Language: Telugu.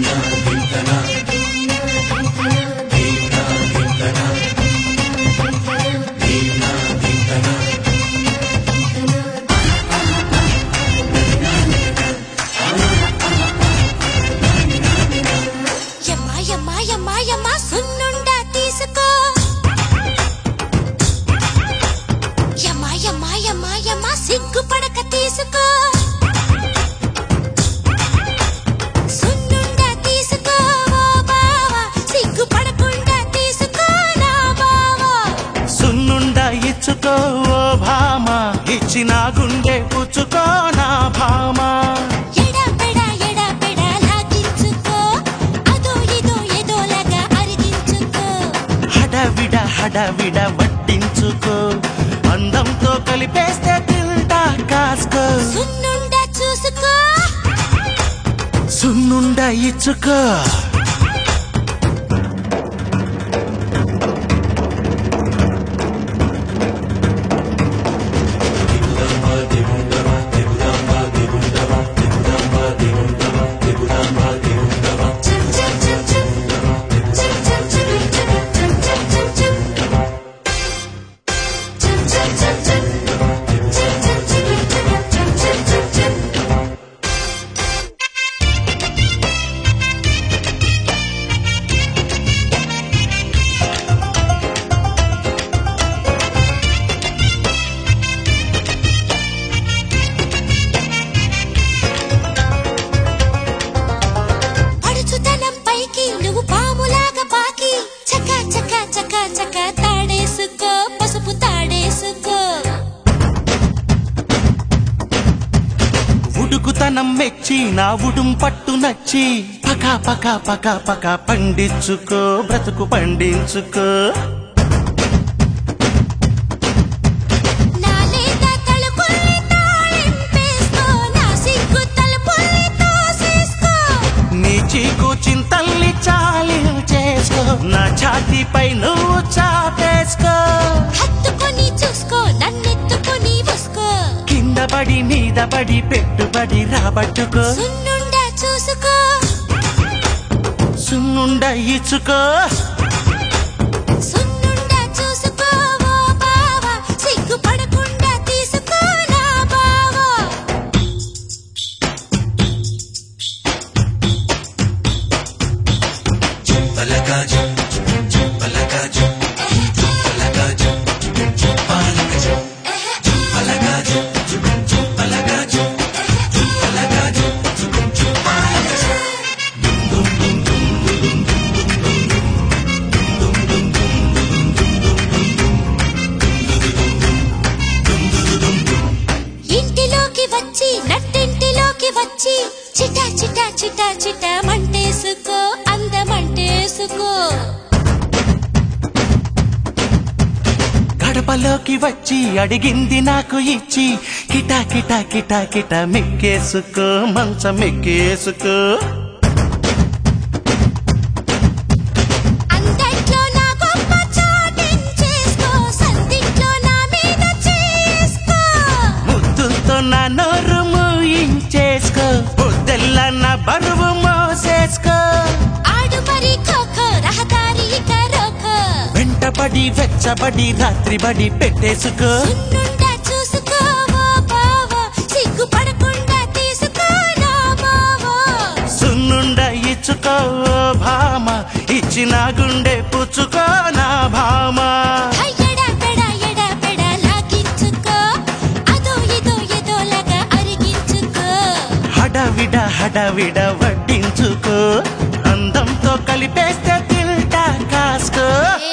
యమ్మా యమ్మా యమ్మా యమ్మా సున్నుండా తీసుకో యమ్మా యమ్మా యమ్మా యమ్మా సిగ్గుపడక తీసుకో సున్నుండా తీసుకో ఓ బావా సిగ్గుపడకుండా తీసుకో నా బావా సున్నుండ ఇచ్చుకో ఓ భామ ఇచ్చిన గుండె పుచ్చుకో నా భామ ఎడా పెడా ఎడా పెడా లాగించుకో అదో ఇదో ఏదోలాగా అరిగించుకో హడవిడ హడవిడ వడ్డించుకో అందంతో కలిపేస్తే తింటా కాసుకో సున్నుండా చూసుకో సున్నుండ ఇచ్చుకో పడుచుతనం పైకి నువ్వు పాములాగా పాకి చక చక చక చక తాడేసుకో పసుపు తాడేసుకో ఉడుకుతనం మెచ్చి నా ఉడుం పట్టు నచ్చి పక పక పక పక పండించుకో బ్రతుకు పండించుకో నా లేత తలుపుల్ని తాళింపేసుకో నా సిగ్గు తలుపుల్ని తోసేసుకో నీ చీకు చింతల్ని చాలి చేసుకో నా ఛాతీపై నువ్వు చాపేసుకో హత్తుకొని చూసుకో నన్నెత్తుకొని వసుకో కింద పడి మీద పడి పెట్టుబడి రాబట్టుకో సున్నుండా చూసుకో సున్నుండ ఇచ్చుకో సున్నుండా చూసుకో ఓ బావా సిగ్గుపడకుండా తీసుకో నా బావా ఇంటిలోకి వచ్చి నట్టింటిలోకి వచ్చి చిట చిట చిట చిట మంటేసుకో అందమంటేసుకో గడపలోకి వచ్చి అడిగింది నాకు ఇచ్చి కిటా కిటా కిటా కిటా మెక్కేసుకో మంచం మెక్కేసుకో అంతట్లో నా గొప్ప చాటించేసుకో సందిట్లో నా మీద చేసుకో ముద్దుతో నా నోరు మూయించేసుకో పొద్దెల్లా నా బరువు మోసేసుకో ఆడు మరి ఖోఖో రహదారి కరోకో వెంటపడి వెచ్చబడి రాత్రి బడి పెట్టేసుకో సున్నుండా చూసుకో ఓ బావా సిగ్గుపడకుండా తీసుకో నా బావా సున్నుండ ఇచ్చుకో ఓ భామ ఇచ్చిన గుండె పుచ్చుకో నా భామ ఎడా పెడా ఎడా పెడా లాగించుకో అదో ఇదో ఏదోలాగా అరిగించుకో హడవిడ హడవిడ వడ్డించుకో అందంతో కలిపేస్తే తింటా కాసుకో ఏ